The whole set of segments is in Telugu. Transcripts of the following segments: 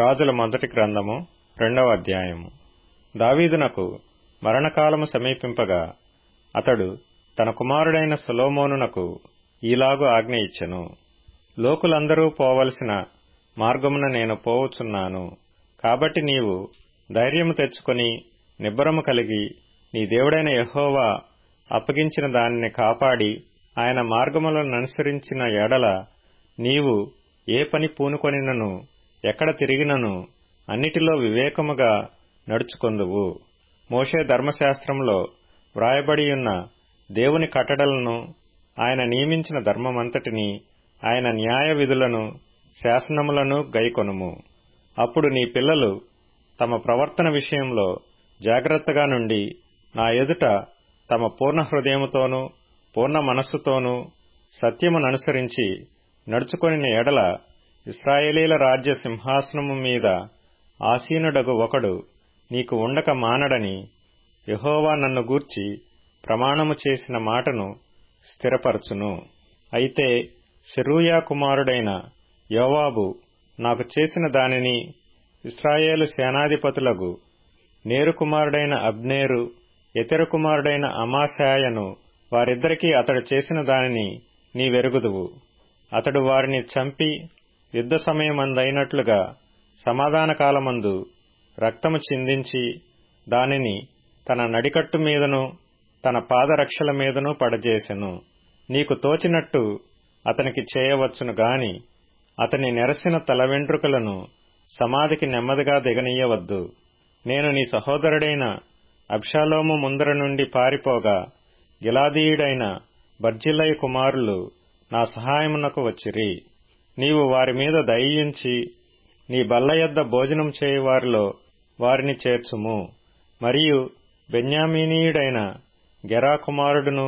రాజుల మొదటి గ్రంథము రెండవ అధ్యాయము దావీదునకు మరణకాలము సమీపింపగా అతడు తన కుమారుడైన సొలొమోనునకు ఈలాగు ఆజ్ఞ ఇచ్చెను లోకులందరూ పోవలసిన మార్గమున నేను పోవుచున్నాను కాబట్టి నీవు ధైర్యము తెచ్చుకొని నిబ్బరము కలిగి నీ దేవుడైన యెహోవా అప్పగించిన దానిని కాపాడి ఆయన మార్గములననుసరించిన ఎడల నీవు ఏ పని పూనుకొనినను ఎక్కడ తిరిగినను అన్నిటిలో వివేకముగా నడుచుకొందువు మోషే ధర్మశాస్త్రంలో వ్రాయబడియున్న దేవుని కట్టడలను ఆయన నియమించిన ధర్మమంతటిని ఆయన న్యాయ విధులను శాసనములను గైకొనుము అప్పుడు నీ పిల్లలు తమ ప్రవర్తన విషయంలో జాగ్రత్తగా నుండి నా ఎదుట తమ పూర్ణ హృదయముతోనూ పూర్ణ మనస్సుతోనూ సత్యముననుసరించి నడుచుకొనిన ఎడల ఇస్రాయేలీల రాజ్య సింహాసనము మీద ఆసీనుడగు ఒకడు నీకు ఉండక మానడని యెహోవా నన్ను గూర్చి ప్రమాణము చేసిన మాటను స్థిరపరచును అయితే సెరూయా కుమారుడైన యోవాబు నాకు చేసిన దానిని ఇస్రాయేలు సేనాధిపతులకు నేరు కుమారుడైన అబ్నేరు ఇతర కుమారుడైన అమాశాయను వారిద్దరికీ అతడు చేసిన దానిని నీవెరుగుదువు అతడు వారిని చంపి యుద్ధ సమయమందైనట్లుగా సమాధాన కాలమందు రక్తము చిందించి దానిని తన నడికట్టు మీదను తన పాదరక్షల మీదను పడజేసెను నీకు తోచినట్టు అతనికి చేయవచ్చును గాని అతని నెరసిన తల వెంట్రుకలను సమాధికి నెమ్మదిగా దిగనీయవద్దు నేను నీ సహోదరుడైన అబ్షాలోము ముందర నుండి పారిపోగా గిలాదీయుడైన బర్జిల్లయ కుమారులు నా సహాయమునకు వచ్చిరి నీవు వారి మీద దయించి నీ బల్ల యొద్ద భోజనం చేయువారిలో వారిని చేర్చుము మరియు బెన్యామీనీయుడైన గెరా కుమారుడును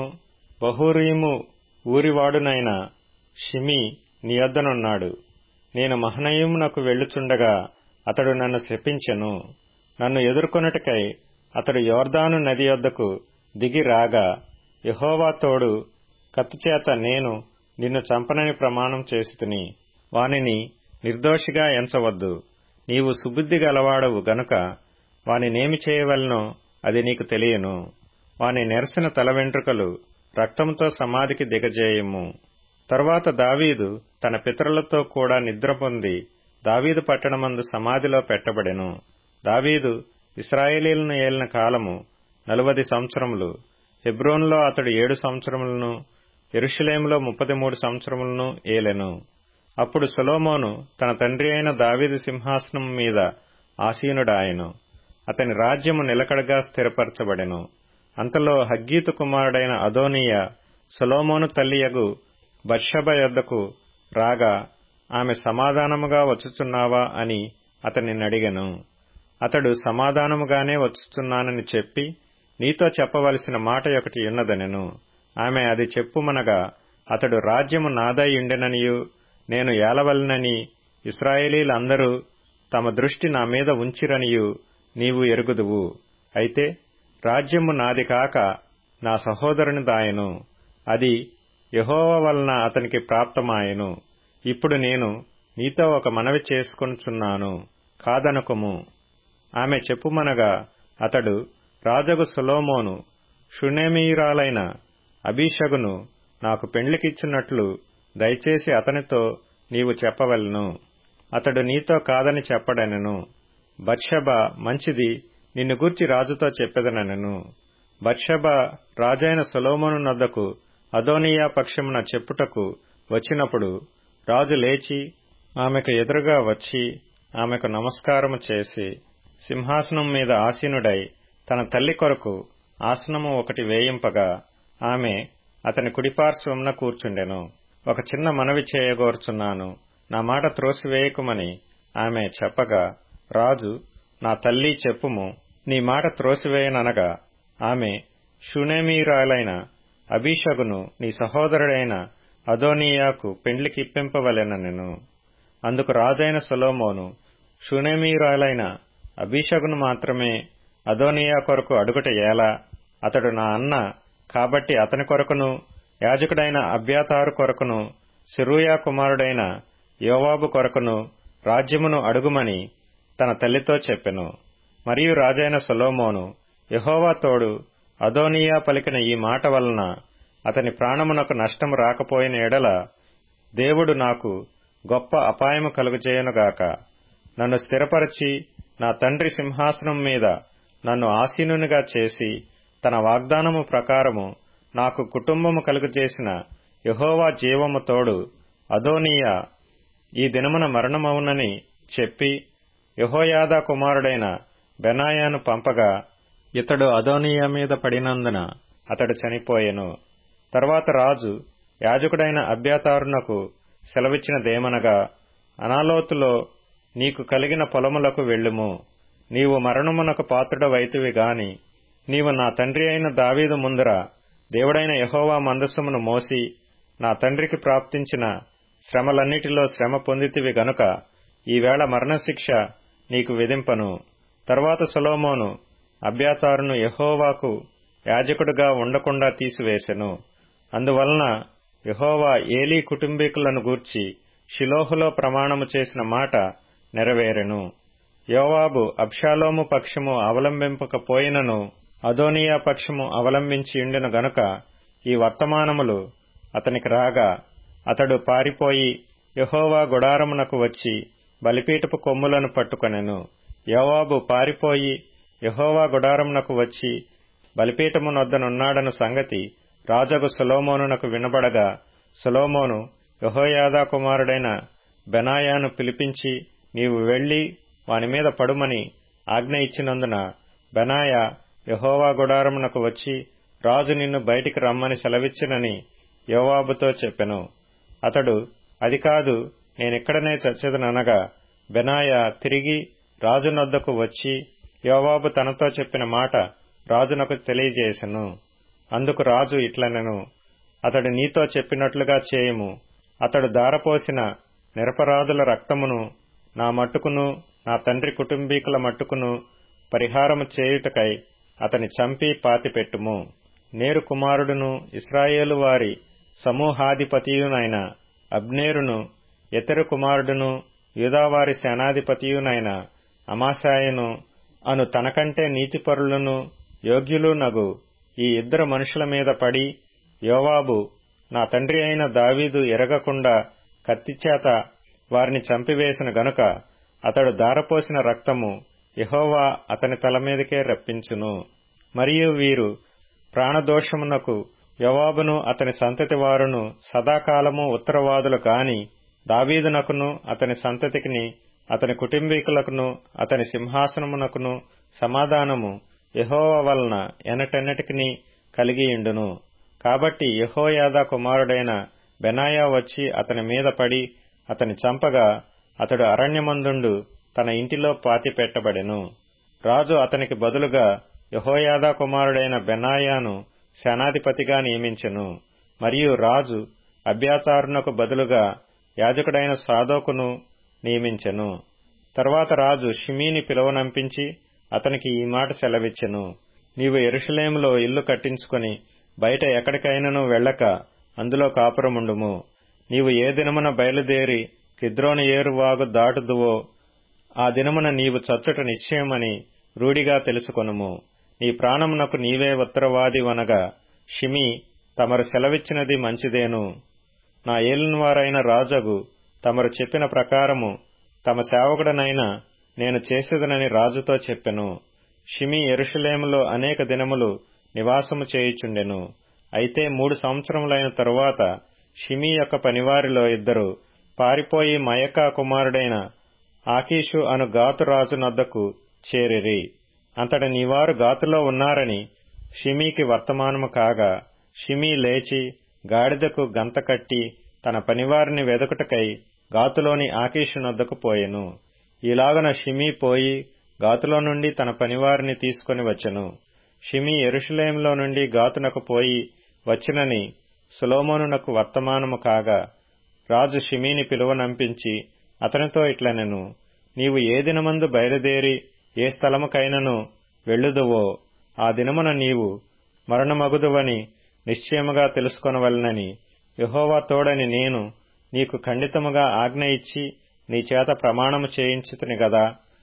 బహూరీము ఊరివాడునైన షిమి నీ యొద్దనున్నాడు నేను మహనయమునకు వెళ్ళుచుండగా అతడు నన్ను శపించెను నన్ను ఎదుర్కొనుటకై అతడు యోర్దాను నది యొద్దకు దిగి రాగా యహోవా తోడు కత్తిచేత నేను నిన్ను చంపనని ప్రమాణం చేసితిని వానిని నిర్దోషిగా ఎంచవద్దు నీవు సుబుద్ధి గలవాడవు గనుక వానినేమి చేయవలనో అది నీకు తెలియను వాని నెరసిన తల వెంట్రుకలు రక్తంతో సమాధికి దిగజేయము తరువాత దావీదు తన పితరులతో కూడా నిద్ర పొంది దావీదు పట్టణమందు సమాధిలో పెట్టబడెను దావీదు ఇస్రాయేలీలను ఏలిన కాలము నలువది సంవత్సరములు హెబ్రోన్లో అతడు ఏడు సంవత్సరములను ఎరుషులేములో ముప్పది మూడు సంవత్సరములను ఏలెను అప్పుడు సొలోమోను తన తండ్రి అయిన దావీదు సింహాసనం మీద ఆసీనుడాయను అతని రాజ్యము నిలకడగా స్థిరపరచబడెను అంతలో హగ్గీతు కుమారుడైన అదోనియ సొలోమోను తల్లియగు బర్షబ యొద్దకు రాగా ఆమె సమాధానముగా వచ్చుచున్నావా అని అతన్ని అడిగెను అతడు సమాధానముగానే వచ్చుచున్నానని చెప్పి నీతో చెప్పవలసిన మాట ఒకటి ఉన్నదనెను ఆమె అది చెప్పుమనగా అతడు రాజ్యము నాదయుండెననియు నేను ఏలవలనని ఇస్రాయేలీలందరూ తమ దృష్టి నా మీద ఉంచిరనియు నీవు ఎరుగుదువు అయితే రాజ్యము నాది కాక నా సహోదరుని దాయను అది యహోవ వలన అతనికి ప్రాప్తమాయెను ఇప్పుడు నేను నీతో ఒక మనవి చేసుకొనుచున్నాను కాదనుకము ఆమె చెప్పుమనగా అతడు రాజగు సులోమోను షునేమీయురాలైన అభిషగును నాకు పెండ్లికిచ్చినట్లు దయచేసి అతనితో నీవు చెప్పవలను అతడు నీతో కాదని చెప్పడనెను బర్షబ మంచిది నిన్ను గూర్చి రాజుతో చెప్పెదనెను బర్షబ రాజైన సొలోమోను నద్దకు అదోనియా పక్షమున చెప్పుటకు వచ్చినప్పుడు రాజు లేచి ఆమెకు ఎదురుగా వచ్చి ఆమెకు నమస్కారము చేసి సింహాసనం మీద ఆసీనుడై తన తల్లి కొరకు ఆసనము ఒకటి వేయింపగా ఆమె అతని కుడిపార్శ్వమున కూర్చుండెను ఒక చిన్న మనవి చేయగోర్చున్నాను నా మాట త్రోసివేయకుమని ఆమె చెప్పగా రాజు నా తల్లి చెప్పుము నీ మాట త్రోసివేయననగా ఆమె షునేమీరాలైన అభిషగును నీ సహోదరుడైన అదోనియాకు పెండ్లికిప్పింపవలెననెను అందుకు రాజైన సొలోమోను షునేమీరాలైన అభిషగును మాత్రమే అదోనియా కొరకు అడుగుట ఎలా అతడు నా అన్న కాబట్టి అతని కొరకును యాజకుడైన అభ్యాతారు కొరకును సిరూయా కుమారుడైన యోవాబు కొరకును రాజ్యమును అడుగుమని తన తల్లితో చెప్పెను మరియు రాజైన సొలోమోను యహోవా తోడు అదోనియా పలికిన ఈ మాట వలన అతని ప్రాణమునకు నష్టము రాకపోయిన ఎడల దేవుడు నాకు గొప్ప అపాయము కలుగజేయనుగాక నన్ను స్థిరపరచి నా తండ్రి సింహాసనం మీద నన్ను ఆసీనునిగా చేసి తన వాగ్దానము ప్రకారము నాకు కుటుంబము కలుగజేసిన యహోవా జీవము తోడు అదోనియా ఈ దినమున మరణమవునని చెప్పి యహోయాదా కుమారుడైన బెనాయాను పంపగా ఇతడు అదోనియా మీద పడినందున అతడు చనిపోయెను తర్వాత రాజు యాజకుడైన అభ్యాతారునకు సెలవిచ్చినదేమనగా అనాలోతులో నీకు కలిగిన పొలములకు వెళ్ళుము నీవు మరణమునకు పాత్రుడవైతివి గాని నీవు నా తండ్రి అయిన దావీదు ముందర దేవుడైన యహోవా మందస్సుమును మోసి నా తండ్రికి ప్రాప్తించిన శ్రమలన్నిటిలో శ్రమ పొందితివి గనుక ఈవేళ మరణశిక్ష నీకు విధింపను తరువాత సొలోమోను అభ్యాతారును యహోవాకు యాజకుడుగా ఉండకుండా తీసివేశెను అందువలన యహోవా ఏలీ కుటుంబీకులను గూర్చి షిలోహులో ప్రమాణము చేసిన మాట నెరవేరెను యోవాబు అబ్షాలోము పక్షము అవలంబింపకపోయినను అదోనియా పక్షము అవలంబించియుండెను గనుక ఈ వర్తమానములు అతనికి రాగా అతడు పారిపోయి యహోవా గుడారమునకు వచ్చి బలిపీటపు కొమ్ములను పట్టుకొనెను యోవాబు పారిపోయి యహోవా గుడారమునకు వచ్చి బలిపీఠమునొద్దనున్నాడను సంగతి రాజగు సొలోమోనునకు వినబడగా సొలోమోను యహోయాదా కుమారుడైన బెనాయాను పిలిపించి నీవు వెళ్లి వాని మీద పడుమని ఆజ్ఞ ఇచ్చినందున బెనాయా యహోవా గుడారమునకు వచ్చి రాజు నిన్ను బయటికి రమ్మని సెలవిచ్చినని యోవాబుతో చెప్పెను అతడు అది కాదు నేనిక్కడనే చచ్చెదననగా బెనాయా తిరిగి రాజునొద్దకు వచ్చి యోవాబు తనతో చెప్పిన మాట రాజునకు తెలియజేసెను అందుకు రాజు ఇట్లనెను అతడు నీతో చెప్పినట్లుగా చేయుము అతడు దారపోసిన నిరపరాధుల రక్తమును నా మట్టుకును నా తండ్రి కుటుంబీకుల మట్టుకును పరిహారము చేయుటకై అతని చంపి పాతిపెట్టుము నేరు కుమారుడును ఇస్రాయేలు వారి సమూహాధిపతియునైన అబ్నేరును ఇతరు కుమారుడును యూదావారి సేనాధిపతియునైన అమాశాయను అను తనకంటే నీతిపరులను యోగ్యులు నగు ఈ ఇద్దరు మనుషుల మీద పడి యోవాబు నా తండ్రి అయిన దావీదు ఎరగకుండా కత్తిచేత వారిని చంపివేసిన గనుక అతడు దారపోసిన రక్తము యహోవా అతని తల మీదకే రప్పించును మరియు వీరు ప్రాణదోషమునకు యవాబును అతని సంతతి వారును సదాకాలము ఉత్తరవాదులు కాని దావీదునకును అతని సంతతికిని అతని కుటుంబీకులకును అతని సింహాసనమునకును సమాధానము యహోవ వలన ఎనటెన్నటికి కలిగియుండును కాబట్టి యహోయాదా కుమారుడైన బెనాయా వచ్చి అతని మీద పడి అతని చంపగా అతడు అరణ్యమందుండు తన ఇంటిలో పాతిపెట్టబడెను రాజు అతనికి బదులుగా యహోయాదా కుమారుడైన బెనాయాను సేనాధిపతిగా నియమించెను మరియు రాజు అభ్యాతారునకు బదులుగా యాజకుడైన సాదోకును నియమించెను తర్వాత రాజు షిమీని పిలువనంపించి అతనికి ఈ మాట సెలవిచ్చెను నీవు ఎరుషలేములో ఇల్లు కట్టించుకొని బయట ఎక్కడికైనను వెళ్ళక అందులో కాపురముండుము నీవు ఏ దినమున బయలుదేరి కిద్రోని ఏరువాగు దాటుదువో ఆ దినమున నీవు చచ్చుట నిశ్చయమని రూఢిగా తెలుసుకొనుము నీ ప్రాణమునకు నీవే ఉత్తరవాదివనగా షిమి తమరు సెలవిచ్చినది మంచిదేను నా ఏలినవారైన రాజగు తమరు చెప్పిన ప్రకారము తమ సేవకుడనైన నేను చేసేదనని రాజుతో చెప్పెను షిమి ఎరుషలేములో అనేక దినములు నివాసము చేయుచుండెను అయితే మూడు సంవత్సరములైన తరువాత షిమి యొక్క పనివారిలో ఇద్దరు పారిపోయి మయకా కుమారుడైన ఆకీషు అను గాతు రాజునొద్దకు చేరిరి అంతట నీవారు గాతులో ఉన్నారని షిమీకి వర్తమానము కాగా షిమీ లేచి గాడిదకు గంత కట్టి తన పనివారిని వెదకుటకై గాతులోని ఆకీషునొద్దకు పోయెను ఈలాగన షిమీ పోయి గాతులో నుండి తన పనివారిని తీసుకుని వచ్చెను షిమీ ఎరుషలేంలో నుండి గాతునకు పోయి వచ్చినని సులోమోనునకు వర్తమానము కాగా రాజు షిమీని పిలువనంపించి అతనితో ఇట్లనెను నీవు ఏ దినమందు బయలుదేరి ఏ స్థలముకైనను వెళ్ళుదువో ఆ దినమున నీవు మరణమగుదువని నిశ్చయముగా తెలుసుకొనవలనని యహోవా తోడని నేను నీకు ఖండితముగా ఆజ్ఞ ఇచ్చి నీ చేత ప్రమాణము చేయించుతుని గదా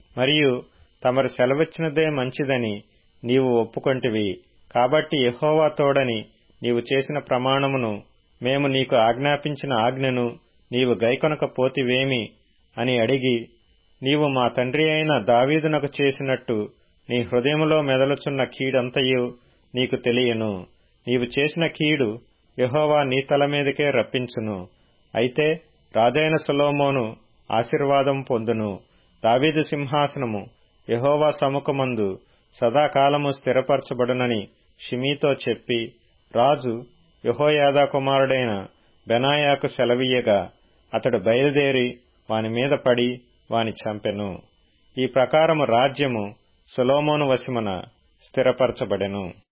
మరియు తమరు సెలవిచ్చినదే మంచిదని నీవు ఒప్పుకొంటివి కాబట్టి యెహోవా తోడని నీవు చేసిన ప్రమాణమును మేము నీకు ఆజ్ఞాపించిన ఆజ్ఞను నీవు గైకొనక పోతివేమి అని అడిగి నీవు మా తండ్రి అయిన దావీదునకు చేసినట్టు నీ హృదయములో మెదలుచున్న కీడంతయు నీకు తెలియను నీవు చేసిన కీడు యెహోవా నీ తల మీదకే రప్పించును అయితే రాజైన సొలోమోను ఆశీర్వాదం పొందును దావీదు సింహాసనము యెహోవా సముఖమందు సదాకాలము స్థిరపరచబడునని షిమీతో చెప్పి రాజు యెహోయాదా కుమారుడైన బెనాయాకు సెలవీయగా అతడు బయలుదేరి వాని మీద పడి వాని చంపెను ఈ ప్రకారము రాజ్యము సొలోమోను వశమున స్థిరపరచబడెను